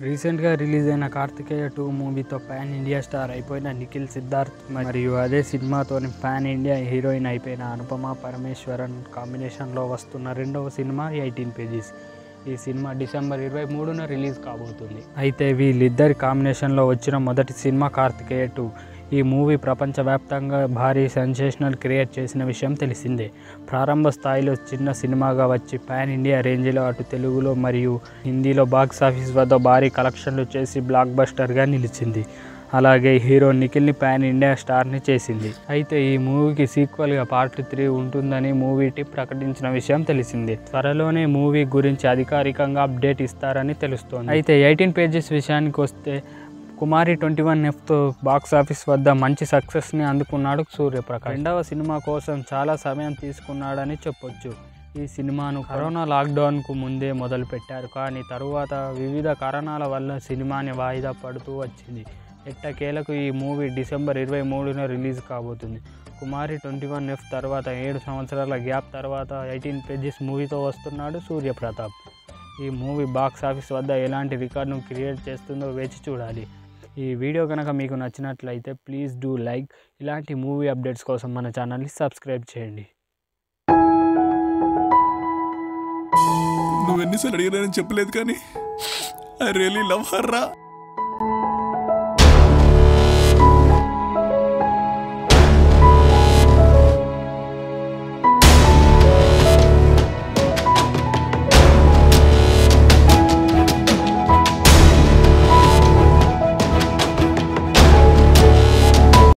రీసెంట్గా రిలీజ్ అయిన కార్తికేయ టూ మూవీతో పాన్ ఇండియా స్టార్ అయిపోయిన నిఖిల్ సిద్ధార్థ్ మరియు అదే సినిమాతో పాన్ ఇండియా హీరోయిన్ అయిపోయిన అనుపమ పరమేశ్వరన్ కాంబినేషన్లో వస్తున్న రెండవ సినిమా ఎయిటీన్ పేజీస్ ఈ సినిమా డిసెంబర్ ఇరవై మూడున రిలీజ్ కాబోతుంది అయితే వీళ్ళిద్దరి కాంబినేషన్లో వచ్చిన మొదటి సినిమా కార్తికేయ టూ ఈ మూవీ ప్రపంచవ్యాప్తంగా భారీ సెన్సేషనల్ క్రియేట్ చేసిన విషయం తెలిసిందే ప్రారంభ స్థాయిలో చిన్న సినిమాగా వచ్చి పాన్ ఇండియా రేంజ్లో అటు తెలుగులో మరియు హిందీలో బాక్స్ ఆఫీస్ వద్ద భారీ కలెక్షన్లు చేసి బ్లాక్ బస్టర్గా నిలిచింది అలాగే హీరో నిఖిల్ని పాన్ ఇండియా స్టార్ని చేసింది అయితే ఈ మూవీకి సీక్వల్గా పార్ట్ త్రీ ఉంటుందని మూవీ టీం ప్రకటించిన విషయం తెలిసిందే త్వరలోనే మూవీ గురించి అధికారికంగా అప్డేట్ ఇస్తారని తెలుస్తోంది అయితే ఎయిటీన్ పేజెస్ విషయానికి వస్తే కుమారి ట్వంటీ వన్ ఎఫ్తో బాక్స్ ఆఫీస్ వద్ద మంచి సక్సెస్ని అందుకున్నాడు సూర్యప్రకాష్ రెండవ సినిమా కోసం చాలా సమయం తీసుకున్నాడని చెప్పొచ్చు ఈ సినిమాను కరోనా లాక్డౌన్కు ముందే మొదలుపెట్టారు కానీ తరువాత వివిధ కారణాల వల్ల సినిమాని వాయిదా పడుతూ వచ్చింది ఎట్టకేలకు ఈ మూవీ డిసెంబర్ ఇరవై మూడున రిలీజ్ కాబోతుంది కుమారి ట్వంటీ వన్ ఎఫ్ తర్వాత ఏడు సంవత్సరాల గ్యాప్ తర్వాత ఎయిటీన్ పేజెస్ మూవీతో వస్తున్నాడు సూర్యప్రతాప్ ఈ మూవీ బాక్స్ ఆఫీస్ వద్ద ఎలాంటి రికార్డును క్రియేట్ చేస్తుందో వేచి చూడాలి ఈ వీడియో కనుక మీకు నచ్చినట్లయితే ప్లీజ్ డూ లైక్ ఇలాంటి మూవీ అప్డేట్స్ కోసం మన ఛానల్ని సబ్స్క్రైబ్ చేయండి నువ్వు ఎన్నిసార్లు అడిగినానని చెప్పలేదు కానీ ఐ రియలీ లవ్ హర్రా